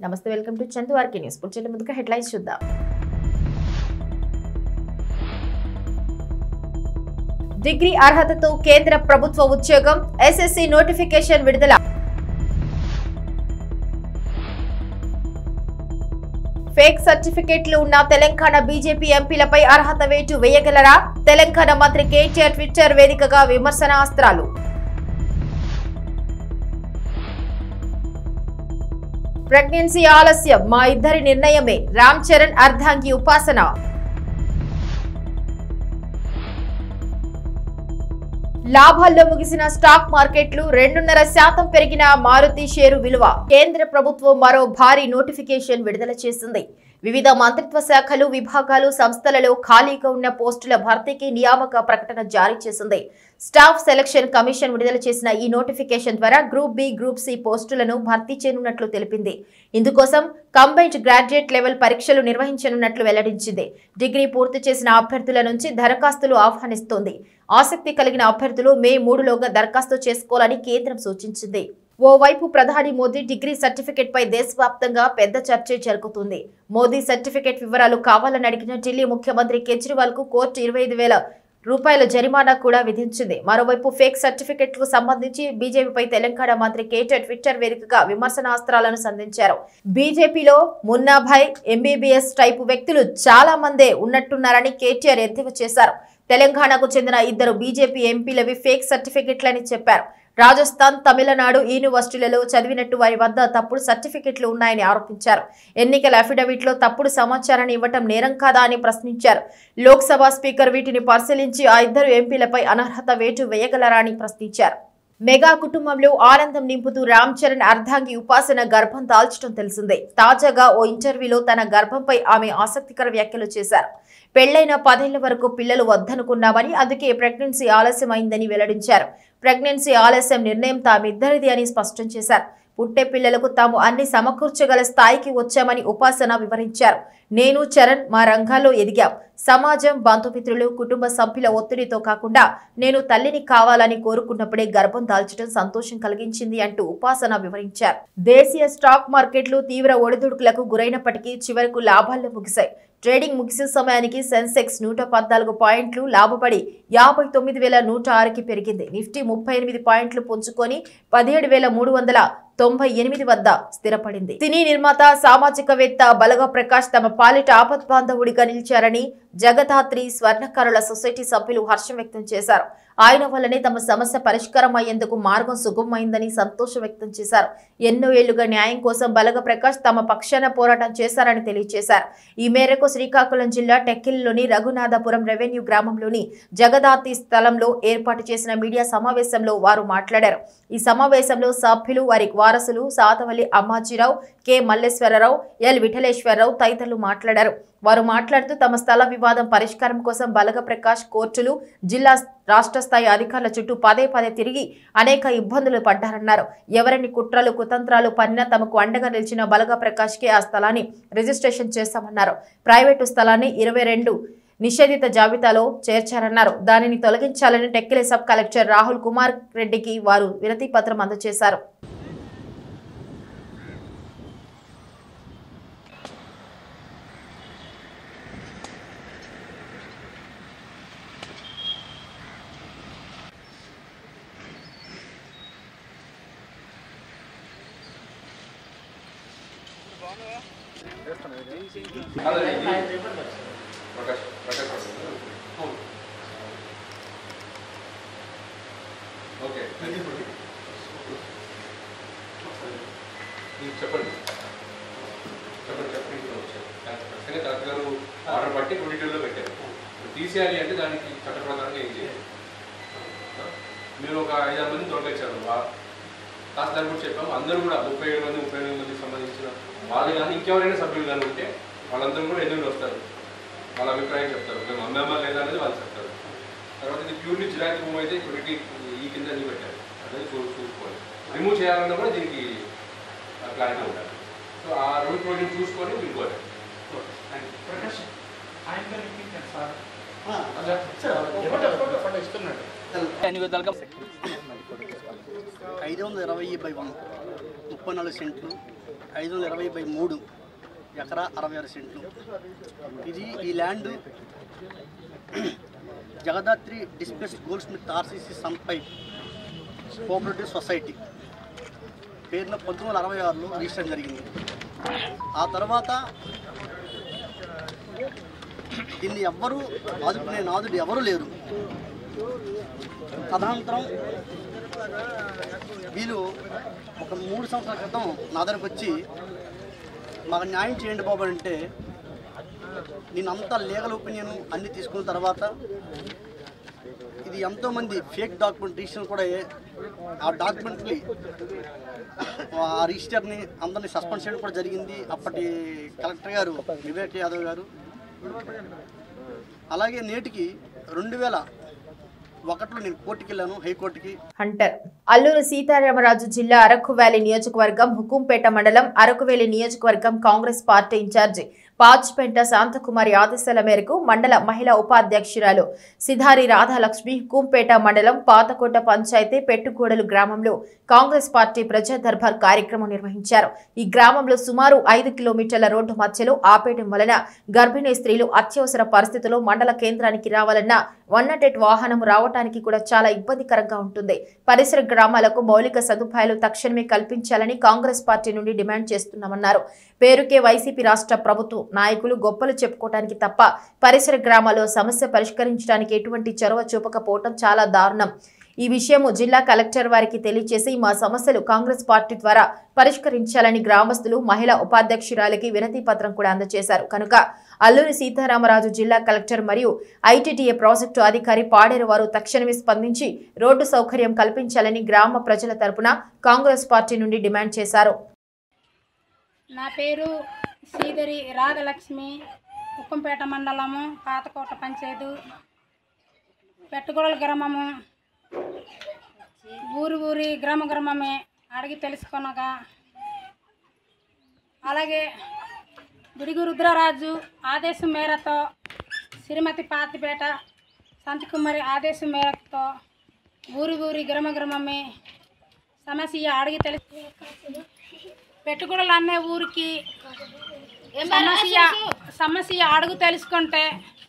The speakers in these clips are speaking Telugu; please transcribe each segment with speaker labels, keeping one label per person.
Speaker 1: నమస్తే welcome to Chandu RK news పుట్టిన ముందుగా హెడ్లైన్స్ చూద్దాం డిగ్రీ అర్హతతో కేంద్ర ప్రభుత్వ ఉద్యోగం ఎస్ఎస్సి నోటిఫికేషన్ విడుదల ఫేక్ సర్టిఫికెట్లు ఉన్న తెలంగాణ బీజేపీ ఎంపీలపై అర్హత వేటు వేయగలరా తెలంగాణ మంత్రి కేటీఆర్ ట్విట్టర్ వేదికగా విమర్శనాస్త్రాలు ప్రెగ్నెన్సీ ఆలస్యం మా ఇద్దరి నిర్ణయమే రామ్ చరణ్ అర్ధాంగి ఉపాసన లాభాల్లో ముగిసిన స్టాక్ మార్కెట్లు రెండున్నర శాతం పెరిగిన మారుతి షేరు విలువ కేంద్ర ప్రభుత్వం మరో భారీ నోటిఫికేషన్ విడుదల చేసింది వివిధ మంత్రిత్వ శాఖలు విభాగాలు సంస్థలలో ఖాళీగా ఉన్న పోస్టుల భర్తీకి నియామక ప్రకటన జారీ చేసింది స్టాఫ్ సెలక్షన్ కమిషన్ విడుదల చేసిన ఈ నోటిఫికేషన్ ద్వారా గ్రూప్ బి గ్రూప్ సి పోస్టులను భర్తీ చేయనున్నట్లు తెలిపింది ఇందుకోసం కంబైన్డ్ గ్రాడ్యుయేట్ లెవెల్ పరీక్షలు నిర్వహించనున్నట్లు వెల్లడించింది డిగ్రీ పూర్తి చేసిన అభ్యర్థుల నుంచి దరఖాస్తులు ఆహ్వానిస్తోంది ఆసక్తి కలిగిన అభ్యర్థులు మే మూడులోగా దరఖాస్తు చేసుకోవాలని కేంద్రం సూచించింది ఓవైపు ప్రధాని మోదీ డిగ్రీ సర్టిఫికెట్ పై దేశవ్యాప్తంగా పెద్ద చర్చ జరుగుతుంది మోదీ సర్టిఫికెట్ వివరాలు కావాలని అడిగిన ఢిల్లీ ముఖ్యమంత్రి కేజ్రీవాల్ కు కోర్టు ఇరవై ఐదు వేల రూపాయల జరిమానా కూడా విధించింది మరోవైపు ఫేక్ సర్టిఫికెట్లకు సంబంధించి బీజేపీపై తెలంగాణ మంత్రి కేటీఆర్ ట్విట్టర్ వేదికగా విమర్శనాస్త్రాలను సంధించారు బీజేపీలో మున్నాభాయ్ ఎంబీబీఎస్ టైపు వ్యక్తులు చాలా మందే ఉన్నట్టున్నారని కేటీఆర్ ఎద్దేవా చేశారు తెలంగాణకు చెందిన ఇద్దరు బీజేపీ ఎంపీలవి ఫేక్ సర్టిఫికెట్లని చెప్పారు రాజస్థాన్ తమిళనాడు యూనివర్సిటీలలో చదివినట్టు వారి వద్ద తప్పుడు సర్టిఫికెట్లు ఉన్నాయని ఆరోపించారు ఎన్నికల అఫిడవిట్లో తప్పుడు సమాచారాన్ని ఇవ్వటం నేరం కాదా అని ప్రశ్నించారు లోక్సభ స్పీకర్ వీటిని పరిశీలించి ఆ ఇద్దరు ఎంపీలపై అనర్హత వేటు వేయగలరా అని ప్రశ్నించారు మెగా కుటుంబంలో ఆనందం నింపుతూ రామ్ చరణ్ అర్ధాంగి ఉపాసన గర్భం దాల్చడం తెలిసిందే తాజాగా ఓ ఇంటర్వ్యూలో తన గర్భంపై ఆమె ఆసక్తికర వ్యాఖ్యలు చేశారు పెళ్లైన పదేళ్ల వరకు పిల్లలు వద్దనుకున్నామని అందుకే ప్రెగ్నెన్సీ ఆలస్యమైందని వెల్లడించారు ప్రెగ్నెన్సీ ఆలస్యం నిర్ణయం తామిద్దరిది అని స్పష్టం చేశారు పుట్టే పిల్లలకు తాము అన్ని సమకూర్చగల స్థాయికి వచ్చామని ఉపాసన వివరించారు నేను చరణ్ మా రంగాల్లో ఎదిగాం సమాజం బంధుమిత్రులు కుటుంబ సభ్యుల ఒత్తిడితో కాకుండా నేను తల్లిని కావాలని కోరుకున్నప్పుడే గర్భం దాల్చడం సంతోషం కలిగించింది అంటూ ఉపాసన వివరించారు దేశీయ స్టాక్ మార్కెట్లు తీవ్ర ఒడిదుడుకులకు గురైనప్పటికీ చివరకు లాభాల్లో ముగిశాయి ట్రేడింగ్ ముగిసే సమయానికి సెన్సెక్స్ నూట పద్నాలుగు పాయింట్లు లాభపడి యాభై తొమ్మిది వేల నూట ఆరుకి పెరిగింది నిఫ్టీ ముప్పై ఎనిమిది పాయింట్లు పుంజుకొని పదిహేడు వేల మూడు వందల తొంభై ఎనిమిది వద్ద స్థిరపడింది సినీ నిర్మాత సామాజికవేత్త బలగ ప్రకాష్ తమ పాలిట ఆపద్బాంధవుడిగా నిలిచారని జగదాత్రి స్వర్ణకారుల సొసైటీ సభ్యులు హర్షం వ్యక్తం చేశారు ఆయన వల్లనే తమ సమస్య పరిష్కారం అయ్యేందుకు మార్గం సుగమమైందని సంతోషం వ్యక్తం చేశారు ఎన్నో ఏళ్లుగా న్యాయం కోసం బలగ ప్రకాష్ తమ పక్షాన పోరాటం చేశారని తెలియజేశారు ఈ మేరకు శ్రీకాకుళం జిల్లా టెక్కిల్లోని రఘునాథపురం రెవెన్యూ గ్రామంలోని జగదాతి స్థలంలో ఏర్పాటు చేసిన మీడియా సమావేశంలో వారు మాట్లాడారు ఈ సమావేశంలో సభ్యులు వారి వారసులు సాతవల్లి అమ్మాజీరావు కె మల్లేశ్వరరావు ఎల్ విఠలేశ్వరరావు తదితరులు మాట్లాడారు వారు మాట్లాడుతూ తమ స్థల వివాదం పరిష్కారం కోసం బలగ ప్రకాష్ కోర్టులు జిల్లా రాష్ట్ర స్థాయి అధికారుల చుట్టూ పదే పదే తిరిగి అనేక ఇబ్బందులు పడ్డారన్నారు ఎవరిని కుట్రలు కుతంత్రాలు పన్నినా తమకు అండగా నిలిచిన బలగ ప్రకాష్కే ఆ స్థలాన్ని రిజిస్ట్రేషన్ చేస్తామన్నారు ప్రైవేటు స్థలాన్ని ఇరవై రెండు నిషేధిత జాబితాలో చేర్చారన్నారు దానిని తొలగించాలని టెక్కిలి సబ్ కలెక్టర్ రాహుల్ కుమార్ రెడ్డికి వారు వినతి పత్రం అందజేశారు
Speaker 2: ప్రకాష్ ప్రకాష్ ఓకే చెప్పండి చెప్పండి చెప్పండి ఖచ్చితంగా కలెక్టర్ గారు ఆర్డర్ బట్టి ట్వంటీ టూలో పెట్టారు తీసేయాలి అంటే దానికి చట్ట ప్రకారంగా ఏం చేయాలి మీరు ఒక ఐదారు మంది దొరకచ్చారు కాస్త దాని గురించి చెప్పాము అందరూ కూడా ముప్పై ఏడు మంది ముప్పై ఎనిమిది మందికి సంబంధించిన వాళ్ళు కానీ ఇంకెవరైనా సభ్యులు కానీ ఉంటే వాళ్ళందరూ కూడా ఎన్నికలు వస్తారు వాళ్ళ అభిప్రాయం చెప్తారు మేము అమ్మామా లేదా అనేది వాళ్ళు చెప్తారు తర్వాత ఇది ప్యూర్లీ జిరాకి భూమి అయితే ఇప్పటికి ఈ కింద అన్ని పెట్టారు అనేది చూ చూసుకోవాలి రిమూవ్ చేయాలన్నా కూడా దీనికి క్లారిటీ ఉండాలి సో ఆ రెండు ప్రాజెక్ట్ చూసుకొని మీరు కోరారు
Speaker 3: ప్రకాష్ ఆయన గారు ఇప్పించారు సార్
Speaker 4: ఇస్తున్నాడు
Speaker 5: అన్ని విధాలుగా
Speaker 4: ఐదు వందల ఇరవై బై వన్ ముప్పై నాలుగు సెంట్లు ఐదు వందల ఇరవై బై మూడు ఎకరా అరవై ఆరు సెంట్లు ఇది ఈ ల్యాండ్ జగదాత్రి డిస్ప్లేస్ గోల్డ్ స్మిత్ ఆర్సీసీ సంపై కోఆపరేటివ్ సొసైటీ పేరున పంతొమ్మిది వందల అరవై ఆరులో రిజిస్టర్ జరిగింది ఆ తర్వాత దీన్ని ఎవ్వరూ ఆదుకునే నాదుడు ఎవరూ లేరు తదనంతరం వీళ్ళు ఒక మూడు సంవత్సరాల క్రితం నా దగ్గరకు వచ్చి మాకు న్యాయం చేయండి బాబు అని అంటే నేను అంతా లీగల్ ఒపీనియన్ అన్ని తీసుకున్న తర్వాత ఇది ఎంతోమంది ఫేక్ డాక్యుమెంట్ రిజిస్టర్ కూడా ఏ- ఆ డాక్యుమెంట్ని ఆ రిజిస్టర్ని అందరినీ సస్పెండ్ చేయడం కూడా జరిగింది అప్పటి కలెక్టర్ గారు వివేక్ యాదవ్ గారు అలాగే నేటికి రెండు వేల ఒకటిలో నేను కోర్టుకి వెళ్ళాను హైకోర్టుకి
Speaker 1: హంటర్ అల్లూరు సీతారామరాజు జిల్లా అరకు వ్యాలీ నియోజకవర్గం హుకుంపేట మండలం అరకువేలి నియోజకవర్గం Congress party in-charge Pachipenta Shanthakumari ఆదేశాల మేరకు మండల మహిళా ఉపాధ్యక్షురాలు సిధారి రాధాలక్ష్మి హుకుంపేట మండలం పాతకోట పంచాయతీ పెట్టుగూడలు గ్రామంలో కాంగ్రెస్ పార్టీ ప్రజా దర్బార్ కార్యక్రమం నిర్వహించారు ఈ గ్రామంలో సుమారు ఐదు కిలోమీటర్ల రోడ్డు మధ్యలో ఆపేయడం వలన గర్భిణీ స్త్రీలు అత్యవసర పరిస్థితుల్లో మండల కేంద్రానికి రావాలన్నా వన్ నాట్ ఎయిట్ వాహనం రావడానికి కూడా చాలా ఇబ్బందికరంగా ఉంటుంది పరిసర గ్రామాలకు మౌలిక సదుపాయాలు తక్షణమే కల్పించాలని కాంగ్రెస్ పార్టీ నుండి డిమాండ్ చేస్తున్నామన్నారు పేరుకే వైసీపీ రాష్ట్ర ప్రభుత్వం నాయకులు గొప్పలు చెప్పుకోవడానికి తప్ప పరిసర గ్రామాల్లో సమస్య పరిష్కరించడానికి ఎటువంటి చొరవ చూపకపోవటం చాలా దారుణం ఈ విషయము జిల్లా కలెక్టర్ వారికి తెలియజేసి మా సమస్యలు కాంగ్రెస్ పార్టీ ద్వారా పరిష్కరించాలని గ్రామస్తులు మహిళా ఉపాధ్యక్షురాలకి వినతి పత్రం కూడా అందజేశారు కనుక అల్లూరి సీతారామరాజు జిల్లా కలెక్టర్ మరియు ఐటీడీఏ ప్రాజెక్టు అధికారి పాడేరు వారు తక్షణమే స్పందించి రోడ్డు సౌకర్యం కల్పించాలని గ్రామ ప్రజల తరపున కాంగ్రెస్ పార్టీ నుండి డిమాండ్ చేశారు
Speaker 5: నా పేరు శ్రీధరి రాధలక్ష్మి ఉక్కంపేట మండలము పాతకోట పంచాయతీ పెట్టుగొడల గ్రామము ఊరి ఊరి గ్రామ గ్రామమే అడిగి తెలుసుకొనగా అలాగే గుడిగు రుద్రరాజు ఆదేశం మేరతో శ్రీమతి పాతిపేట సంతకుమారి ఆదేశం మేరతో ఊరి ఊరి గ్రామ గ్రామమే సమస్య అడిగి తెలుసు పెట్టుకుడలు అనే ఊరికి సమస్య సమస్య అడుగు తెలుసుకుంటే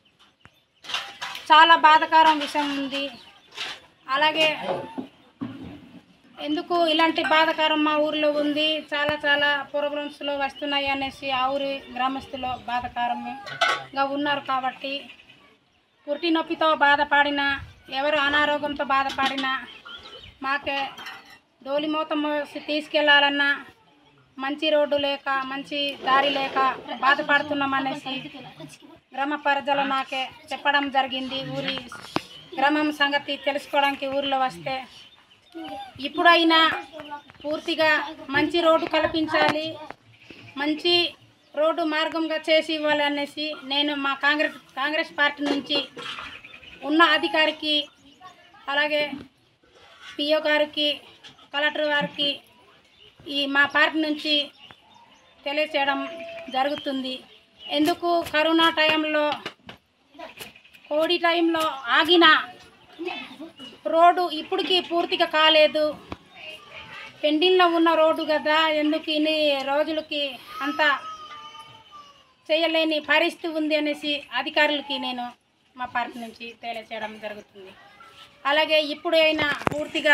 Speaker 5: చాలా బాధాకరం విషయం ఉంది అలాగే ఎందుకు ఇలాంటి బాధాకరం మా ఊరిలో ఉంది చాలా చాలా ప్రాబ్లమ్స్లో వస్తున్నాయి అనేసి ఆ ఊరి గ్రామస్తులు బాధాకరంగా ఉన్నారు కాబట్టి పుట్టి నొప్పితో బాధపడిన ఎవరు అనారోగ్యంతో బాధపడినా మాకే డోలిమూత మోసి తీసుకెళ్లాలన్నా మంచి రోడ్డు లేక మంచి దారి లేక బాధపడుతున్నాం అనేసి గ్రామ ప్రజలు నాకే చెప్పడం జరిగింది ఊరి గ్రామం సంగతి తెలుసుకోవడానికి ఊరిలో వస్తే ఇప్పుడైనా పూర్తిగా మంచి రోడ్డు కల్పించాలి మంచి రోడ్డు మార్గంగా చేసి ఇవ్వాలి అనేసి నేను మా కాంగ్రెస్ కాంగ్రెస్ పార్టీ నుంచి ఉన్న అధికారికి అలాగే పిఓ గారికి కలెక్టర్ గారికి ఈ మా పార్టీ నుంచి తెలియచేయడం జరుగుతుంది ఎందుకు కరోనా టైంలో కోడి టైంలో ఆగిన రోడ్డు ఇప్పటికి పూర్తిగా కాలేదు పెండింగ్లో ఉన్న రోడ్డు కదా ఎందుకు ఇన్ని రోజులకి అంత చేయలేని పరిస్థితి ఉంది అనేసి అధికారులకి నేను మా పార్టీ నుంచి తెలియచేయడం జరుగుతుంది అలాగే ఇప్పుడైనా పూర్తిగా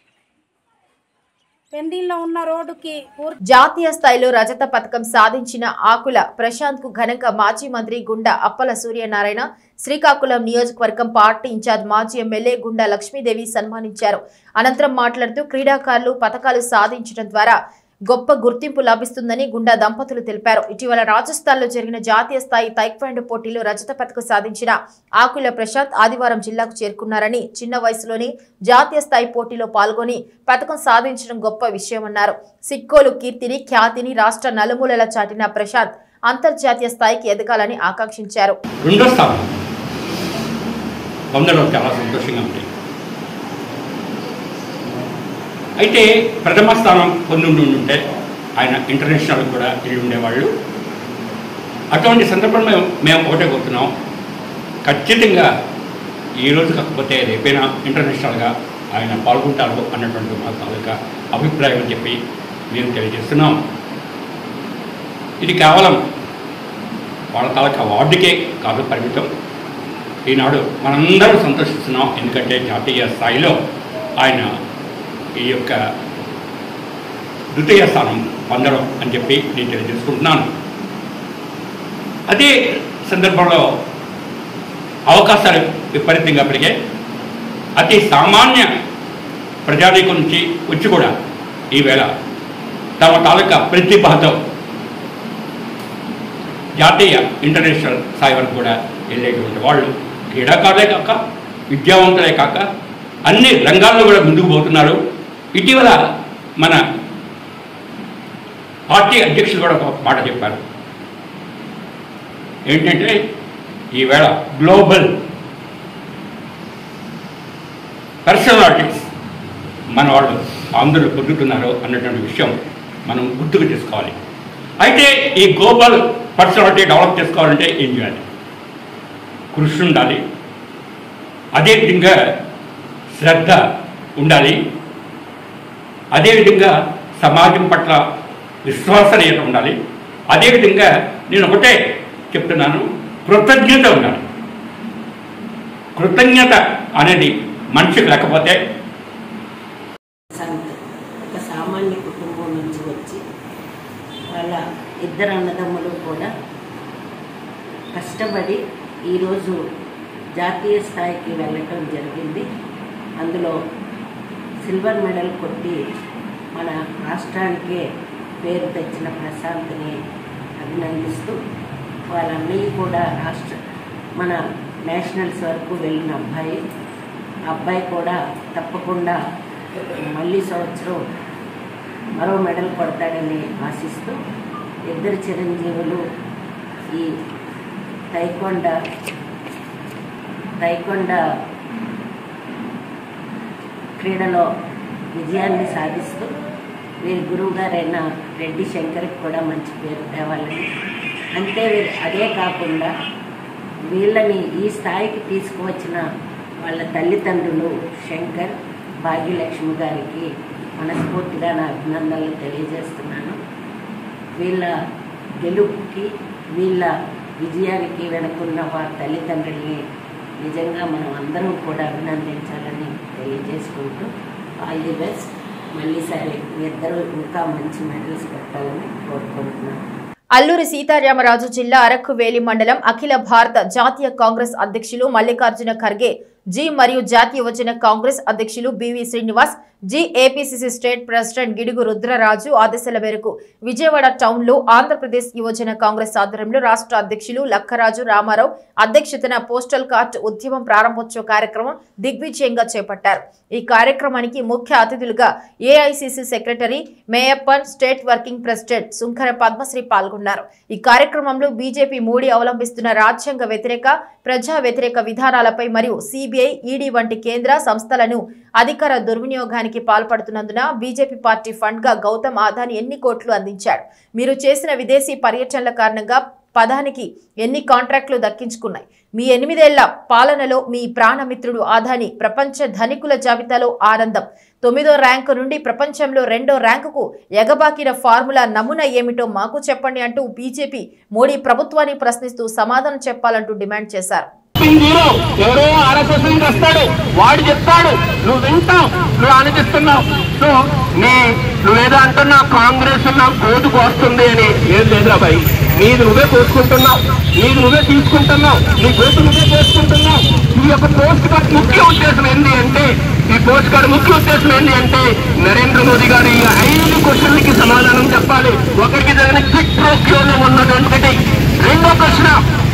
Speaker 5: పెండింగ్లో ఉన్న రోడ్డుకి పూర్తి
Speaker 1: జాతీయ స్థాయిలో రజత పథకం సాధించిన ఆకుల ప్రశాంత్ కు ఘనంగా మాజీ మంత్రి గుండా అప్పల సూర్యనారాయణ శ్రీకాకుళం నియోజకవర్గం పార్టీ ఇన్ఛార్జ్ మాజీ ఎమ్మెల్యే గుండా లక్ష్మీదేవి సన్మానించారు అనంతరం మాట్లాడుతూ క్రీడాకారులు పథకాలు సాధించడం ద్వారా గొప్ప గుర్తింపు లభిస్తుందని గుండా దంపతులు తెలిపారు ఇటీవల రాజస్థాన్లో జరిగిన జాతీయ స్థాయి తైక్వాండో పోటీలో రజత పథకం సాధించిన ఆకుల ప్రశాంత్ ఆదివారం జిల్లాకు చేరుకున్నారని చిన్న వయసులోనే జాతీయ స్థాయి పోటీలో పాల్గొని పథకం సాధించడం గొప్ప విషయమన్నారు సిక్కోలు కీర్తిని ఖ్యాతిని రాష్ట్ర నలుమూలల చాటిన ప్రశాంత్ అంతర్జాతీయ స్థాయికి ఎదగాలని ఆకాంక్షించారు
Speaker 6: రెండో స్థానం పొందడం చాలా సంతోషంగా ఉంది అయితే ప్రథమ స్థానం పొంది ఉండి ఉంటే ఆయన ఇంటర్నేషనల్ కూడా వెళ్ళి ఉండేవాళ్ళు అటువంటి సందర్భంలో మేము ఒకటే కోరుతున్నాం ఖచ్చితంగా ఈ రోజు కాకపోతే రేపైనా ఇంటర్నేషనల్గా ఆయన పాల్గొంటారు అన్నటువంటి మా తాలూకా అభిప్రాయం అని చెప్పి మేము తెలియజేస్తున్నాం ఇది కేవలం వాళ్ళ తాలూకా వార్డుకే కాదు పరిమితం ఈనాడు మనందరం సంతోషిస్తున్నాం ఎందుకంటే జాతీయ స్థాయిలో ఆయన ఈ యొక్క ద్వితీయ స్థానం పొందడం అని చెప్పి నేను తెలియజేసుకుంటున్నాను అదే సందర్భంలో అవకాశాలు విపరీతంగా పెరిగాయి అతి సామాన్య ప్రజానీకం నుంచి వచ్చి కూడా ఈవేళ తమ తాలూకా ప్రతిభతో జాతీయ ఇంటర్నేషనల్ స్థాయి వరకు కూడా వెళ్ళేటువంటి వాళ్ళు క్రీడాకారులే కాక విద్యావంతులే కాక అన్ని రంగాల్లో కూడా ముందుకు పోతున్నారు ఇటీవల మన పార్టీ అధ్యక్షులు కూడా ఒక మాట చెప్పారు ఏంటంటే ఈవేళ గ్లోబల్ పర్సనాలిటీస్ మన వాళ్ళు ఆంధ్రులు పొందుతున్నారు అన్నటువంటి విషయం మనం గుర్తుకు తీసుకోవాలి అయితే ఈ గ్లోబల్ పర్సనాలిటీ డెవలప్ చేసుకోవాలంటే ఏం చేయాలి కృషి ఉండాలి అదేవిధంగా శ్రద్ధ ఉండాలి అదేవిధంగా సమాజం పట్ల విశ్వసనీయత ఉండాలి అదేవిధంగా నేను ఒకటే చెప్తున్నాను కృతజ్ఞత ఉండాలి కృతజ్ఞత అనేది మనిషికి లేకపోతే
Speaker 7: సంత్ ఒక సామాన్య కుటుంబం నుంచి వచ్చి వాళ్ళ ఇద్దరు అన్నదమ్ములు కూడా కష్టపడి ఈరోజు జాతీయ స్థాయికి వెళ్ళటం జరిగింది అందులో సిల్వర్ మెడల్ కొట్టి మన రాష్ట్రానికే పేరు తెచ్చిన ప్రశాంత్ని అభినందిస్తూ వాళ్ళన్నీ కూడా రాష్ట్ర మన నేషనల్స్ వరకు వెళ్ళిన అబ్బాయి ఆ అబ్బాయి కూడా తప్పకుండా మళ్ళీ సంవత్సరం మరో మెడల్ కొడతాడని ఆశిస్తూ ఇద్దరు చిరంజీవులు ఈ తైకొండ తైకొండ క్రీడలో విజయాన్ని సాధిస్తూ వీరి గురువు గారైన రెడ్డి శంకర్కి కూడా మంచి పేరు తేవాలని అంతే వీ- అదే కాకుండా వీళ్ళని ఈ స్థాయికి తీసుకువచ్చిన వాళ్ళ తల్లిదండ్రులు శంకర్ భాగ్యలక్ష్మి గారికి మనస్ఫూర్తిగా నా అభినందనలు తెలియజేస్తున్నాను వీళ్ళ గెలుపుకి వీళ్ళ విజయానికి వెనుకున్న వారి తల్లిదండ్రుల్ని నిజంగా మనం అందరం కూడా అభినందించాలని తెలియజేసుకుంటూ ఆల్ ది బెస్ట్ మళ్ళీ సరే మీ ఇద్దరు ఇంకా మంచి మెడల్స్ పెట్టాలని కోరుకుంటున్నాను
Speaker 1: అల్లూరి సీతారామరాజు జిల్లా అరక్కువేలి మండలం అఖిల భారత జాతీయ కాంగ్రెస్ అధ్యక్షులు మల్లికార్జున ఖర్గే జి మరియు జాతీయ యువజన కాంగ్రెస్ అధ్యక్షులు BV Srinivas ji APCC state president Gidugu Rudraraju ఆదేశాల మేరకు విజయవాడ టౌన్ లో ఆంధ్రప్రదేశ్ యువజన కాంగ్రెస్ ఆధ్వర్యంలో రాష్ట్ర అధ్యక్షులు లక్కరాజు రామారావు అధ్యక్షతన పోస్టల్ కార్డ్ ఉద్యమం ప్రారంభోత్సవ కార్యక్రమం దిగ్విజయంగా చేపట్టారు ఈ కార్యక్రమానికి ముఖ్య అతిథులుగా AICC secretary Meyappan state working president Sunkara Padmasri పాల్గొన్నారు ఈ కార్యక్రమంలో బీజేపీ మోడీ అవలంబిస్తున్న రాజ్యాంగ వ్యతిరేక ప్రజా వ్యతిరేక విధానాలపై మరియు సిబిఐ ఈడీ వంటి కేంద్ర సంస్థలను అధికార దుర్వినియోగానికి పాల్పడుతున్నందున బీజేపీ పార్టీ ఫండ్ గా గౌతమ్ ఆదాని ఎన్ని కోట్లు అందించాడు మీరు చేసిన విదేశీ పర్యటనల కారణంగా పదానికి ఎన్ని కాంట్రాక్టులు దక్కించుకున్నాయి మీ ఎనిమిదేళ్ల పాలనలో మీ ప్రాణమిత్రుడు ఆదాని ప్రపంచ ధనికుల జాబితాలో ఆనందం తొమ్మిదో ర్యాంకు నుండి ప్రపంచంలో రెండో ర్యాంకుకు ఎగబాకిన ఫార్ములా నమూనా ఏమిటో మాకు చెప్పండి అంటూ బీజేపీ మోడీ ప్రభుత్వాన్ని ప్రశ్నిస్తూ సమాధానం చెప్పాలంటూ డిమాండ్ చేశారు
Speaker 8: జీరో ఎవరో ఆర్ఎస్ఎస్ నుంచి వస్తాడు వాడు చెప్తాడు నువ్వు వింటావు నువ్వు ఆనందిస్తున్నావు నువ్వు నీ నువ్వేదో అంటున్నావు కాంగ్రెస్ నా కోతుకు వస్తుంది అని ఏం లేదు అబ్బాయి నీది నువ్వే కోసుకుంటున్నావు నీది నువ్వే తీసుకుంటున్నావు నీ కోసు నువ్వే కోసుకుంటున్నావు ఈ యొక్క పోస్ట్ కార్డ్ ముఖ్య ఉద్దేశం ఏంటి అంటే ఈ పోస్ట్ కార్డ్ ముఖ్య ఉద్దేశం ఏంటి అంటే నరేంద్ర మోదీ గారు ఈ ఐదు క్వశ్చన్లకి సమాధానం చెప్పాలి ఒకరికి జరిగిన క్విక్ ప్రోక్యోలో ఉన్నటువంటి రెండో ప్రశ్న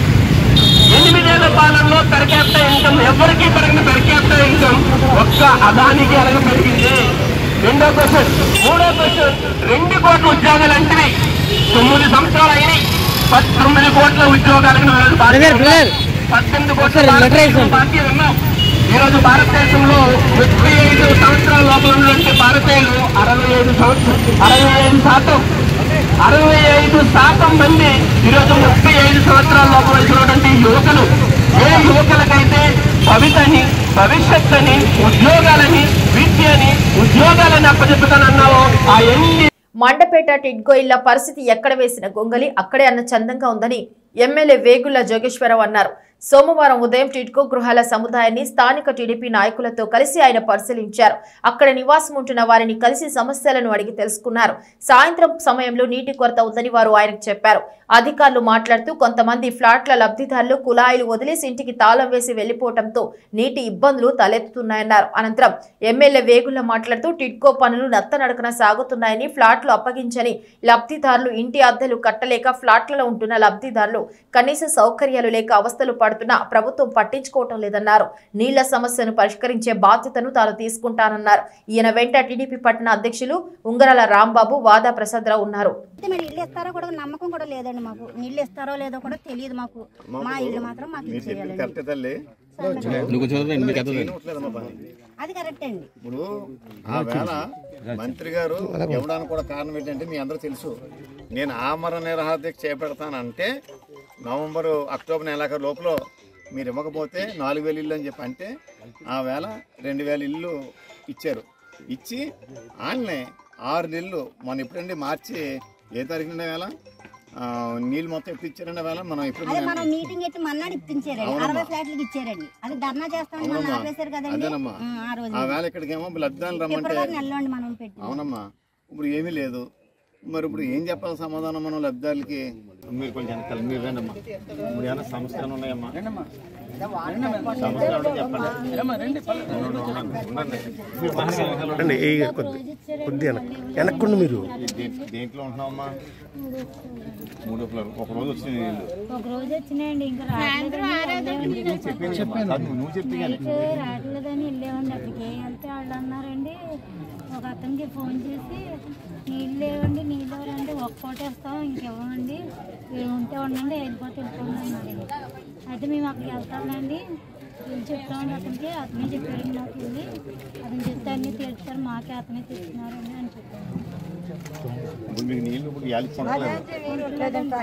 Speaker 8: ఎనిమిదేళ్ల పాలనలో పెరికేస్తా ఇన్కమ్ ఎవరికి పెరిగిన పెరికేస్తా ఇన్కమ్ ఒక్క అదానికి ఎలాగ పెరిగింది రెండో క్వశ్చన్ మూడో క్వశ్చన్ రెండు కోట్ల ఉద్యోగాలు అంటే తొమ్మిది సంవత్సరాలు అయినాయి పంతొమ్మిది కోట్ల ఉద్యోగాలకు నువ్వు ఈరోజు బాధ్యత ఉన్నావు. పద్దెనిమిది కోట్ల భారతదేశం బాధ్యత ఉన్నావు ఈరోజు భారతదేశంలో ముప్పై ఐదు సంవత్సరాల లోపల ఉన్నటువంటి భారతీయులు అరవై ఐదు సంవత్సరం అరవై ఐదు శాతం అరవై ఐదు శాతం మంది ఈరోజు ముప్పై ఐదు సంవత్సరాల లోపల వచ్చినటువంటి యువకులు ఏ యువకులకైతే భవితని భవిష్యత్తని ఉద్యోగాలని విద్యని ఉద్యోగాలని అప్పచెప్పుతానన్నావో ఆ ఎన్ని
Speaker 1: మండపేట టిడ్గో ఇళ్ల పరిస్థితి ఎక్కడ వేసిన గొంగలి అక్కడే అన్న చందంగా ఉందని ఎమ్మెల్యే వేగుళ్ల జోగేశ్వరరావు అన్నారు సోమవారం ఉదయం టిడ్కో గృహాల సముదాయాన్ని స్థానిక టీడీపీ నాయకులతో కలిసి ఆయన పరిశీలించారు అక్కడ నివాసం ఉంటున్న వారిని కలిసి సమస్యలను అడిగి తెలుసుకున్నారు సాయంత్రం సమయంలో నీటి కొరత ఉందని వారు ఆయనకు చెప్పారు అధికారులు మాట్లాడుతూ కొంతమంది ఫ్లాట్ల లబ్ధిదారులు కుళాయిలు వదిలేసి ఇంటికి తాళం వేసి వెళ్లిపోవడంతో నీటి ఇబ్బందులు తలెత్తుతున్నాయన్నారు అనంతరం ఎమ్మెల్యే వేగుళ్ల మాట్లాడుతూ టిడ్కో పనులు నత్తనడకన సాగుతున్నాయని ఫ్లాట్లు అప్పగించని లబ్ధిదారులు ఇంటి అద్దెలు కట్టలేక ఫ్లాట్లలో ఉంటున్న లబ్ధిదారులు కనీస సౌకర్యాలు లేక అవస్థలు పడుతున్నా ప్రభుత్వం పట్టించుకోవటం లేదన్నారు నీళ్ల సమస్యను పరిష్కరించే బాధ్యతను తాను తీసుకుంటానన్నారు ఈయన వెంట టీడీపీ పట్టణ అధ్యక్షులు ఉంగరాల రాంబాబు వాదా ప్రసాదరావు ఉన్నారు
Speaker 9: అయితే మరి ఇల్లు ఇస్తారో కూడా నమ్మకం కూడా లేదండి మాకు నీళ్ళు ఇస్తారో లేదో కూడా తెలియదు మాకు మా ఇల్లు మాత్రం మాకు ఇచ్చేయాలండి
Speaker 10: కరెక్ట్ తల్లి
Speaker 9: అది కరెక్ట్ అండి
Speaker 10: ఇప్పుడు ఆ వేళ మంత్రి గారు ఇవ్వడానికి కూడా కారణం ఏంటంటే మీ అందరూ తెలుసు నేను ఆమర నిరహాదీక్ష చేపడతానంటే నవంబరు అక్టోబర్ నెలాఖరు లోపల మీరు ఇవ్వకపోతే నాలుగు వేలు ఇల్లు అని చెప్పి అంటే ఆ వేళ రెండు వేల ఇల్లు ఇచ్చారు ఇచ్చి ఆయన్నే ఆరు నెలలు మన ఎప్పుడండి మార్చి ఏ తారీఖున వేళ ఆ, నీళ్ళు మొత్తం ఎప్పుడు ఇచ్చారండి వేళ మనం ఎప్పుడు
Speaker 9: అదే మనం మీటింగ్ ఎట్టి మన్నాడు ఇప్పించారండి
Speaker 10: అవునమ్మా.
Speaker 9: అరవై ఫ్లాట్లకి ఇచ్చారండి అది ధర్నా చేస్తామని మనం
Speaker 10: అవునమ్మా.
Speaker 9: ఆపేశారు కదండి
Speaker 10: అదేనమ్మా
Speaker 9: ఆ, ఆ రోజు
Speaker 10: ఆ వేళ ఇక్కడికేమో లబ్ధాలు రమ్మంటే
Speaker 9: ఫిబ్రవరి నెలలోండి మనం పెట్టి
Speaker 10: అవునమ్మా ఇప్పుడు ఏమీ లేదు మరి ఇప్పుడు ఏం చెప్పాలి సమాధానం మనం లబ్ధాలకి మీరు కొంచెం వెనకాల మీరు రండమ్మా ఇప్పుడు ఏమైనా సమస్యలు ఉన్నాయమ్మా సమస్యలు ఉంటే చెప్పండి ఉండండి, ఉండండి, ఉండండి.
Speaker 11: అండి ఈ కొద్ది కొద్దిగా వెనక్కుండి మీరు
Speaker 10: దే- దేంట్లో ఉంటున్నావమ్మా మూడో ఫ్లోర్ ఒక రోజు వచ్చిన నీళ్ళు
Speaker 12: ఒక రోజు వచ్చినాయండి ఇంకా రావట్లేదని
Speaker 10: చెప్పాను నువ్వు చెప్పి కానీ
Speaker 12: రావట్లేదని వెళ్ళామండి అక్కడికి వెళ్తే వాళ్ళు అన్నారండి ఒక అతనికి ఫోన్ చేసి నీళ్ళు లేవండి నీళ్ళు ఎవరండి ఒక్కోటి వేస్తాం ఇంకెవ్వమండి మీరు ఉంటే ఉండండి వెళ్ళిపోతే వెళ్ళిపోండి అన్నారు అయితే మేము అక్కడికి వెళ్తామండి వీళ్ళు చెప్తామండి అతనికి అతనే చెప్పారండి మాకు వెళ్ళి అతను చెప్తే అన్నీ తీర్చారు మాకే అతనే తీస్తున్నారండి అని చెప్పారు
Speaker 10: ఇప్పుడు మీకు నీళ్ళు ఇప్పుడు యాలికి కొనట్లేదు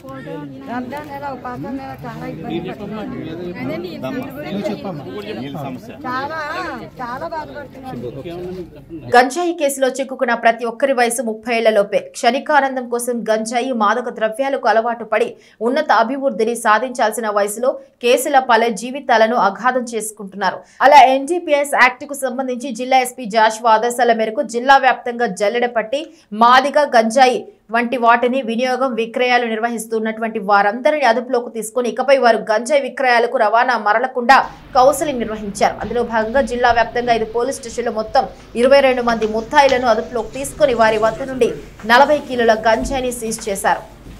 Speaker 10: నీళ్ళ సమస్య
Speaker 9: చాలా చాలా బాధపడుతున్నారు
Speaker 1: గంజాయి కేసులో చిక్కుకున్న ప్రతి ఒక్కరి వయసు ముప్పై ఏళ్లలోపే క్షణికానందం కోసం గంజాయి మాదక ద్రవ్యాలకు అలవాటు పడి ఉన్నత అభివృద్ధిని సాధించాల్సిన వయసులో కేసుల పలే జీవితాలను అఘాధం చేసుకుంటున్నారు అలా ఎన్డీపీఎస్ యాక్ట్ కు సంబంధించి జిల్లా ఎస్పీ జాషువా ఆదేశాల మేరకు జిల్లా వ్యాప్తంగా జల్లెడ పట్టి మాదిగ గంజాయి వంటి వాటిని వినియోగం విక్రయాలు నిర్వహిస్తున్నటువంటి వారందరిని అదుపులోకి తీసుకొని ఇకపై వారు గంజాయి విక్రయాలకు రవాణా మరలకుండా కౌన్సిలింగ్ నిర్వహించారు అందులో భాగంగా జిల్లా వ్యాప్తంగా ఐదు పోలీస్ స్టేషన్లు మొత్తం ఇరవై రెండు మంది ముత్తాయిలను అదుపులోకి తీసుకొని వారి వద్ద నుండి నలభై కిలోల గంజాయిని సీజ్ చేశారు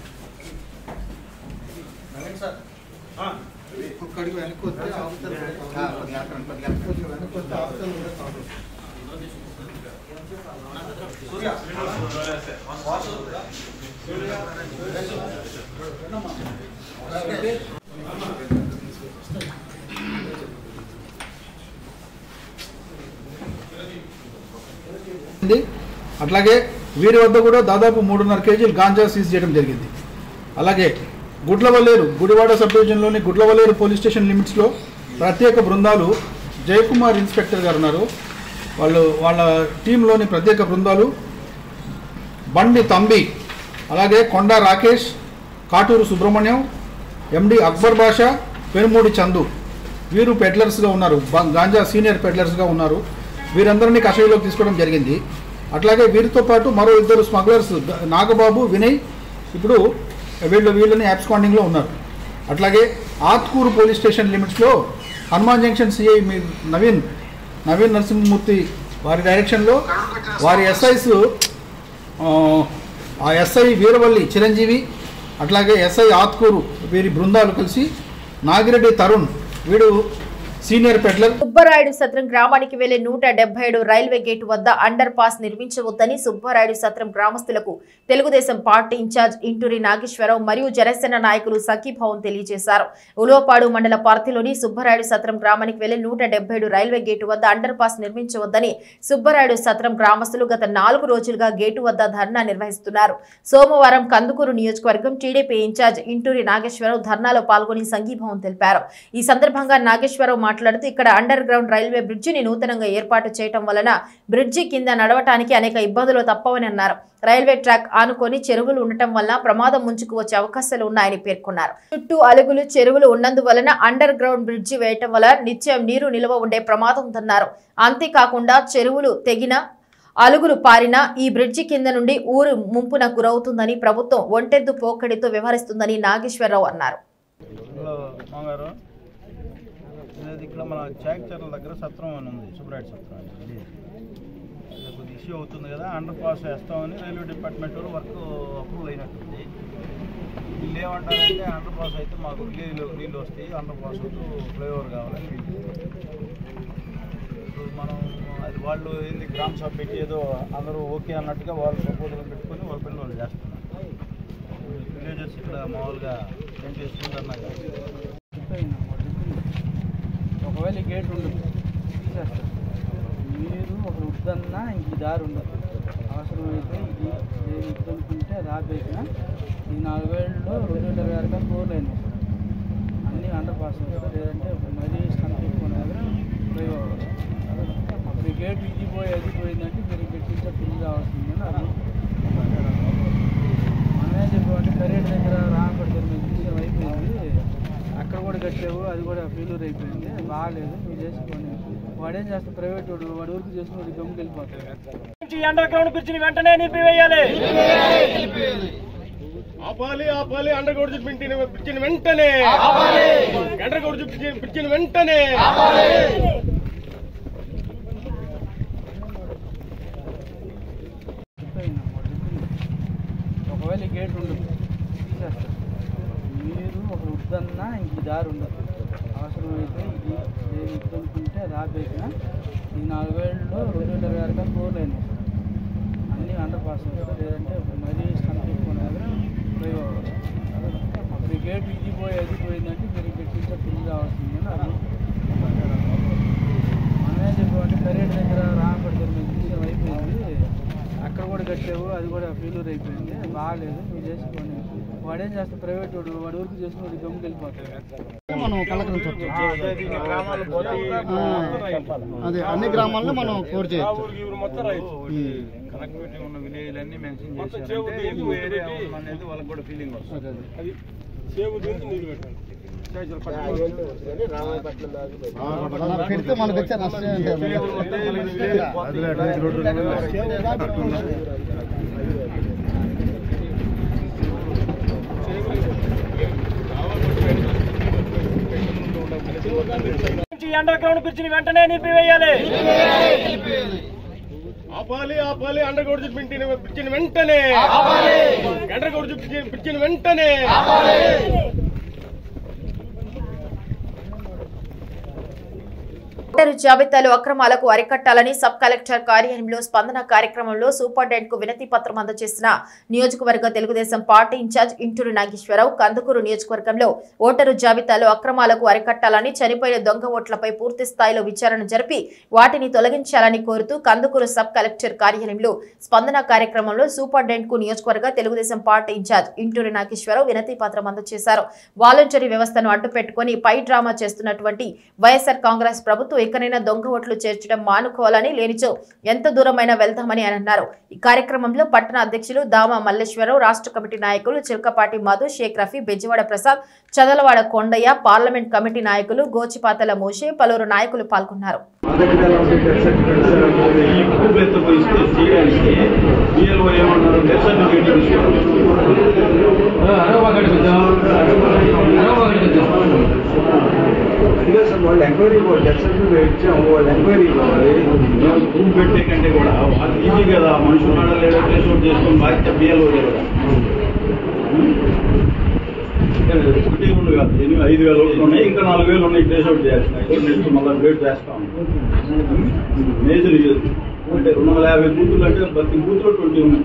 Speaker 13: ఉంది. అట్లాగే వీరి వద్ద కూడా దాదాపు మూడున్నర కేజీలు గాంజా సీజ్ చేయడం జరిగింది అలాగే గుడ్లవల్లేరు గుడివాడ సబ్ డివిజన్లోని గుడ్లవల్లేరు పోలీస్ స్టేషన్ లిమిట్స్లో ప్రత్యేక బృందాలు జయకుమార్ ఇన్స్పెక్టర్ గారు ఉన్నారు వాళ్ళు వాళ్ళ టీంలోని ప్రత్యేక బృందాలు బండి తంబి అలాగే కొండ రాకేష్ కాటూరు సుబ్రహ్మణ్యం ఎండి అక్బర్ బాషా పెనుమూడి చందు వీరు పెడ్లర్స్గా ఉన్నారు బ- గాంజా సీనియర్ పెడ్లర్స్గా ఉన్నారు వీరందరినీ కషాయంలోకి తీసుకోవడం జరిగింది అట్లాగే వీరితో పాటు మరో ఇద్దరు స్మగ్లర్స్ గ- నాగబాబు వినయ్ ఇప్పుడు వీళ్ళు వీళ్ళని యాబ్స్కాండింగ్లో ఉన్నారు అట్లాగే ఆత్కూరు పోలీస్ స్టేషన్ లిమిట్స్లో హనుమాన్ జంక్షన్ సిఐ మీ నవీన్ నవీన్ నరసింహమూర్తి వారి డైరెక్షన్లో వారి ఎస్ఐస్ ఆ ఎస్ఐ వీరవల్లి చిరంజీవి అట్లాగే ఎస్ఐ ఆత్కూరు వీరి బృందాలు కలిసి నాగిరెడ్డి తరుణ్ వీడు సీనియర్ పెడ్లర్
Speaker 1: సుబ్బరాయుడు సత్రం గ్రామానికి వెళ్లే నూట డెబ్బై ఏడు రైల్వే గేటు వద్ద అండర్ పాస్ నిర్మించవద్దని సుబ్బరాయుడు సత్రం గ్రామస్తులకు తెలుగుదేశం పార్టీ ఇన్ఛార్జ్ ఇంటూరి నాగేశ్వరరావు మరియు జనసేన నాయకులు సఖీభావం తెలియజేశారు ఉలవపాడు మండల పార్టీలోని సుబ్బరాయుడు సత్రం గ్రామానికి వెళ్లే నూట డెబ్బై ఏడు రైల్వే గేటు వద్ద అండర్ పాస్ నిర్మించవద్దని సుబ్బరాయుడు సత్రం గ్రామస్తులు గత నాలుగు రోజులుగా గేటు వద్ద ధర్నా నిర్వహిస్తున్నారు సోమవారం కందుకూరు నియోజకవర్గం టీడీపీ ఇన్ఛార్జ్ ఇంటూరి నాగేశ్వరరావు ధర్నాలో పాల్గొని సంఘీభావం తెలిపారు ఈ సందర్భంగా నాగేశ్వరరావు మాట్లాడుతూ ఇక్కడ అండర్ గ్రౌండ్ రైల్వే బ్రిడ్జిని నూతనంగా ఏర్పాటు చేయటం వలన బ్రిడ్జి కింద నడవటానికి అనేక ఇబ్బందులు తప్పవని అన్నారు రైల్వే ట్రాక్ ఆనుకొని చెరువులు ఉండటం వల్ల ప్రమాదం ముంచుకు వచ్చే అవకాశాలు ఉన్నాయని పేర్కొన్నారు చుట్టూ అలుగులు చెరువులు ఉన్నందువలన అండర్ గ్రౌండ్ బ్రిడ్జి వేయటం వల్ల నిత్యం నీరు నిల్వ ఉండే ప్రమాదం ఉందన్నారు అంతేకాకుండా చెరువులు తెగిన అలుగులు పారిన ఈ బ్రిడ్జి కింద నుండి ఊరు ముంపున గురవుతుందని ప్రభుత్వం ఒంటెద్దు పోకడితో వ్యవహరిస్తుందని నాగేశ్వరరావు అన్నారు
Speaker 14: హలో మామగారు ఇది ఇక్కడ మన చాక్చర్ల దగ్గర సత్రం అని ఉంది సుబ్రాయుడు సత్రం అని ఇది కొద్ది ఇష్యూ అవుతుంది కదా అండర్ పాస్ వేస్తామని రైల్వే డిపార్ట్మెంట్ వాళ్ళు వర్క్ అప్రూవ్ అయినట్టుంది వీళ్ళు ఏమంటారంటే అండర్ పాస్ అయితే మాకు నీళ్ళు నీళ్ళు వస్తాయి అండర్ పాస్ ఫ్లైఓవర్ కావాలని ఇప్పుడు మనం అది వాళ్ళు ఏంది గ్రామ సభ పెట్టి ఏదో అందరూ ఓకే అన్నట్టుగా వాళ్ళు ప్రపోజల్ పెట్టుకొని వాళ్ళ పని వాళ్ళు చేస్తున్నారు విలేజెస్ ఇక్కడ మామూలుగా ఏం చేసుకుంటున్నారు
Speaker 3: ఒకవేళ ఈ గేట్ ఉండదు తీసేస్తారు మీరు ఒక వద్దన్నా ఇంక ఈ దారి ఉండదు అవసరమైతే ఇది ఏది వద్దనుకుంటే అది ఆపేసిన ఈ నాలుగేళ్ళలో రెండు వేల ఇరవై ఆరు కన్నా ఫోర్ లైన్ అన్నీ అండర్ పాస్ అవుతారు లేదంటే మరీ సంతృప్తి అప్పుడు ఈ గేట్ ఇది పోయి అది పోయిందంటే మీరు పెట్టించే ఫిల్ కావాల్సిందని అది మనమే చెప్పామంటే కరేట్ దగ్గర రామపడి విషయం అయిపోయింది అక్కడ కూడా కట్టావు అది కూడా ఫెయిల్యూర్ అయిపోయింది అది బాగాలేదు మీరు చేసుకోండి వాడేం చేస్తే ప్రైవేట్ వాడు వాడి ఊరికి చేసుకుని వాడి గమ్ముకి వెళ్ళిపోతాడు
Speaker 8: అండర్ గ్రౌండ్ బ్రిడ్జిని వెంటనే నిలిపివేయాలి
Speaker 15: ఆపాలి ఆపాలి అండర్ గ్రౌండ్ బ్రిడ్జిని బ్రిడ్జిని వెంటనే అండర్ గ్రౌండ్ బ్రిడ్జి- బ్రిడ్జిని వెంటనే
Speaker 3: ఒకవేళ ఈ గేట్ ఉండదు తీసేస్తారు మీరు ఒక వద్దన్నా ఇంక ఈ దారి ఉండదు అవసరమైతే ఇది ఏది వద్దనుకుంటే అది ఆపేసిన ఈ నాలుగేళ్ళలో రెండు వేల ఇరవై ఆరు కన్నా ఫోర్ లైన్ అన్నీ అండర్ పాస్ అవుతారు లేదంటే మరీ సంతృప్తి అప్పుడు ఈ గేట్ ఇది పోయి అది పోయిందంటే మీరు పెట్టించే ఫిల్ కావాల్సిందని అది మనమే చెప్పామంటే కరేట్ దగ్గర రామపడి విషయం అయిపోయింది అక్కడ కూడా కట్టావు అది కూడా ఫెయిల్యూర్ అయిపోయింది అది బాగాలేదు మీరు చేసుకోండి వాడేం చేస్తే ప్రైవేట్ వాడు వాడి ఊరికి చేసుకుని వాడి గమ్ముకి వెళ్ళిపోతాడు
Speaker 4: మనం కలకరించవచ్చు
Speaker 14: గ్రామాలు పోతే
Speaker 4: అదే అన్ని గ్రామాల్లో మనం కోర్ చేయొచ్చు
Speaker 14: కనెక్టివిటీ ఉన్న విలేజ్ అన్ని మెన్షన్ చేశారంటే ఎక్కువ ఏరియా అనేది వాళ్ళకి కూడా ఫీలింగ్ వస్తుంది
Speaker 15: అది సేవ్ చేసి నీళ్ళు పెట్టాలి
Speaker 4: మనకు పెడితే మనకు వచ్చే నష్టం ఏంటి?
Speaker 8: అండర్ గ్రౌండ్ బ్రిడ్జిని వెంటనే నిలిపివేయాలి
Speaker 15: ఆపాలి ఆపాలి అండర్ గ్రౌండ్ బ్రిడ్జిని బ్రిడ్జిని వెంటనే అండర్ గ్రౌండ్ బ్రిడ్జి- బ్రిడ్జిని వెంటనే
Speaker 1: ఓటరు జాబితాలో అక్రమాలకు అరికట్టాలని సబ్ కలెక్టర్ కార్యాలయంలో స్పందన కార్యక్రమంలో సూపరింటెండెంట్ కు వినతి పత్రం అందజేసిన నియోజకవర్గ తెలుగుదేశం పార్టీ ఇన్ఛార్జ్ ఇంటూరు నాగేశ్వరరావు కందుకూరు నియోజకవర్గంలో ఓటరు జాబితాలో అక్రమాలకు అరికట్టాలని చనిపోయిన దొంగ ఓట్లపై పూర్తి స్థాయిలో విచారణ జరిపి వాటిని తొలగించాలని కోరుతూ కందుకూరు సబ్ కలెక్టర్ కార్యాలయంలో స్పందన కార్యక్రమంలో సూపరింటెండెంట్ కు నియోజకవర్గ తెలుగుదేశం పార్టీ ఇన్ఛార్జ్ ఇంటూరు నాగేశ్వరరావు వినతి పత్రం అందజేశారు వాలంటరీ వ్యవస్థను అడ్డుపెట్టుకుని పై డ్రామా చేస్తున్నటువంటి వైఎస్ఆర్ కాంగ్రెస్ ప్రభుత్వం ఎక్కడైనా దొంగ ఓట్లు చేర్చడం మానుకోవాలని లేనిచో ఎంత దూరమైనా వెళ్తామని ఆయన అన్నారు ఈ కార్యక్రమంలో పట్టణ అధ్యక్షులు దామ మల్లేశ్వరరావు రాష్ట్ర కమిటీ నాయకులు చిలకపాటి మధు షేక్ రఫీ బెజ్జివాడ ప్రసాద్ చదలవాడ కొండయ్య పార్లమెంట్ కమిటీ నాయకులు గోచిపాతల మోషే పలువురు నాయకులు పాల్గొన్నారు
Speaker 14: వాళ్ళు ఎంక్వైరీ డెత్ సర్టిఫికేట్ ఇచ్చాము వాళ్ళు ఎంక్వైరీ కావాలి ప్రూఫ్ పెట్టే కంటే కూడా వాళ్ళు ఈజీ కదా మనుషులు ఉన్నాడా లేదో టెస్ట్ అవుట్ చేసుకొని బాధ్యత బియ్యాలు కదా ఒకటి రెండు కాదు ఎనిమిది ఐదు వేల ఓట్లు ఉన్నాయి ఇంకా నాలుగు వేలు ఉన్నాయి టెస్ట్ అవుట్ చేయాలి నెక్స్ట్ మళ్ళీ గ్రేడ్ చేస్తాం మేజర్ ఇది. అంటే రెండు వందల యాభై బూతులు అంటే ప్రతి బూత్లో ట్వంటీ ఉన్నాయి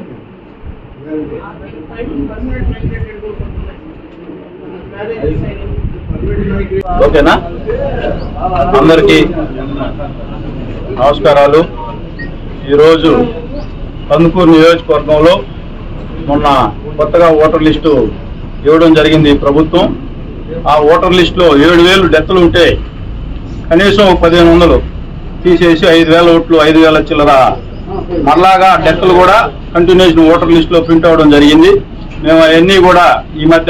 Speaker 14: ఓకేనా అందరికీ నమస్కారాలు ఈరోజు కందుకూరు నియోజకవర్గంలో మొన్న కొత్తగా ఓటర్ లిస్టు ఇవ్వడం జరిగింది ఈ ప్రభుత్వం ఆ ఓటర్ లిస్టులో ఏడు వేలు డెత్లు ఉంటే కనీసం ఒక పదిహేను వందలు తీసేసి ఐదు వేల ఓట్లు ఐదు వేల చిల్లర మరలాగా డెత్లు కూడా కంటిన్యూషన్ ఓటర్ లిస్టులో ప్రింట్ అవ్వడం జరిగింది మేము అవన్నీ కూడా ఈ మధ్య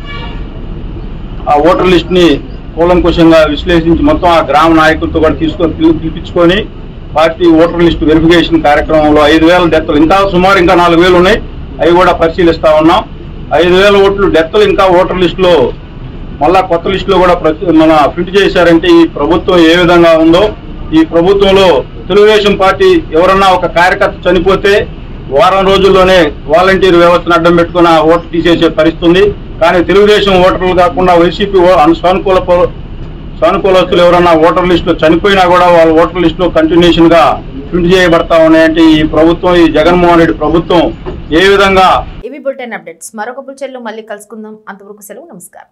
Speaker 14: ఆ ఓటర్ లిస్ట్ ని కూలంకుషంగా విశ్లేషించి మొత్తం ఆ గ్రామ నాయకులతో కూడా తీసుకొని పిలి- పిలిపించుకొని పార్టీ ఓటర్ లిస్ట్ వెరిఫికేషన్ కార్యక్రమంలో ఐదు వేల డెత్తులు ఇంకా సుమారు ఇంకా నాలుగు వేలు ఉన్నాయి అవి కూడా పరిశీలిస్తా ఉన్నాం ఐదు వేల ఓట్లు డెత్తులు ఇంకా ఓటర్ లిస్టులో మళ్ళా కొత్త లిస్టులో కూడా ప్రతి మన ప్రింట్ చేశారంటే ఈ ప్రభుత్వం ఏ విధంగా ఉందో ఈ ప్రభుత్వంలో తెలుగుదేశం పార్టీ ఎవరన్నా ఒక కార్యకర్త చనిపోతే వారం రోజుల్లోనే వాలంటీర్ వ్యవస్థను అడ్డం పెట్టుకుని ఆ ఓటు తీసేసే పరిస్థితి ఉంది కానీ తెలుగుదేశం ఓటర్లు కాకుండా వైసీపీ ఓ- అను- సానుకూల పౌ- సానుకూలస్తులు ఎవరన్నా ఓటర్ లిస్టులో చనిపోయినా కూడా వాళ్ళ ఓటర్ లిస్టులో కంటిన్యూషన్ గా ప్రింట్ చేయబడతా ఉన్నాయంటే ఈ ప్రభుత్వం ఈ జగన్మోహన్ రెడ్డి ప్రభుత్వం ఏ విధంగా
Speaker 1: ఇవి బులెటిన్ అప్డేట్స్ మరొక బులెటిన్లో మళ్ళీ కలుసుకుందాం అంతవరకు సెలవు నమస్కారం